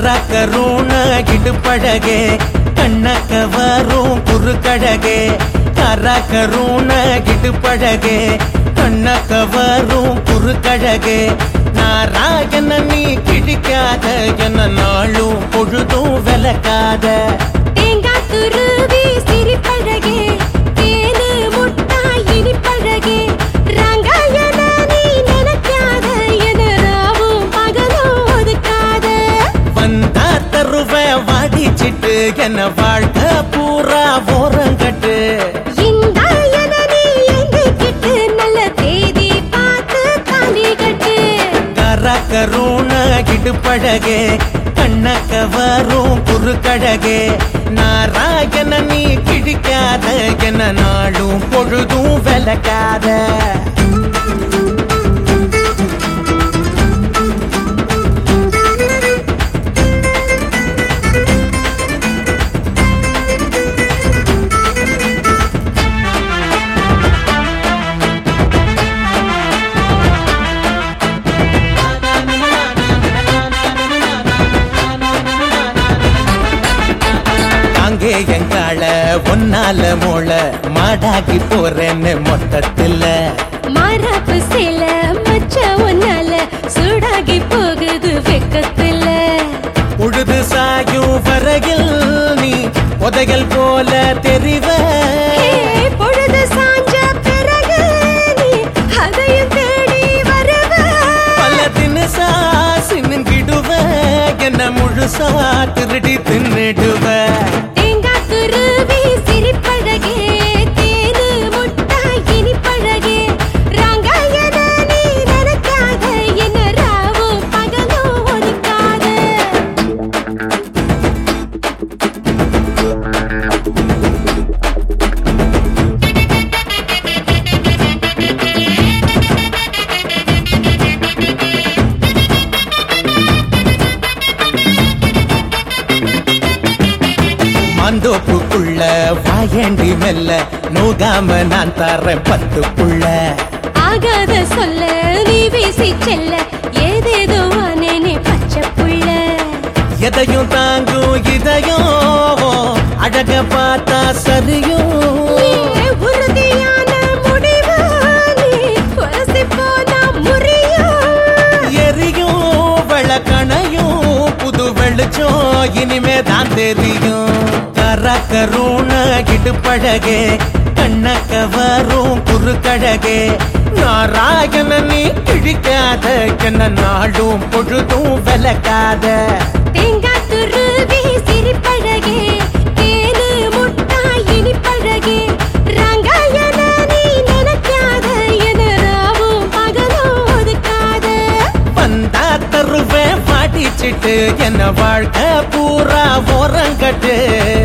கரக்கருண இடுப்பழகே கண்ணக்க வரும் குறுக்கழகே கரக்கருண இடுப்பழகே கண்ணக்க வரும் குறுக்கழகே நாராயண நீ கிழிக்காத என்ன நாளும் பொழுதும் விளக்காத தேங்காய் துருவி சிரிப்பழகே தேனு முட்டாய் இனிப்பழகே ரங்காயன நீ நினைக்காத என ராவும் பகலும் ஒதுக்காத வந்தா தருவ வாடிச்சிட்டு என்ன வாழ்க்கை பூரா ஓரங்கட்டு இந்தா என நீ எங்கிக்கிட்டு நல்ல தேதி பார்த்து தாலி கட்டு கரக்கருண இடுப்பழகே கண்ணக்க வரும் குறுக்கழகே நாராயண நீ கிழிக்காத என்ன நாளும் பொழுதும் விளக்காத அங்கே எங்கால ஒன்னால மோள மாடாக்கி போறேன்னு மொத்தத்துல மாறாப்பு சேல மச்ச ஒன்னால சூடாகி போகுது வெக்கத்துல உழுது சாயும் வரையில் நீ உதைகள் போல தெரிவ ஏ, பொழுது சாஞ்ச பிறகு நீ அதையும் தேடி வருவ பல தினசா சின்னுங்கிடுவ என்ன முழுசா திருடி தின்னுடுவ தேங்காய் துருவி சிரிப்பழகே தேனு முட்டாய் இனிப்பழகே ரங்காயன நீ நினைக்காத என்ன ராவும் பகலும் ஒதுக்காத மந்தோப்புக்குள்ள வாயண்டி மெல்ல நோகாம நான் தரேன் பத்து புள்ள ஆகாத சொல்ல நீ வீசி செல்ல ஏதேதோ ஆனேனே பச்சை புள்ள எதையும் தாங்கும் இதயம் அழக பார்த்தா சரியும் நீ உறுதியான முடிவு நீ உரசி போனா முறியும் எரியும் வெளக்கணையும் புது வெளிச்சம் இனிமே தான் தெரியும் கரக்கருண இடுப்பழகே கண்ணக்க வரும் குறுக்கழகே நாராயண நீ கிழிக்காத என்ன நாளும் பொழுதும் விளக்காத தேங்காய் துருவி சிரிப்பழகே தேனு முட்டாய் இனிப்பழகே ரங்காயன நீ நினைக்காத என ராவும் பகலும் ஒதுக்காத வந்தா தருவேன் பாடிச்சிட்டு என்ன வாழ்க்கை பூரா ஓரங்கட்டு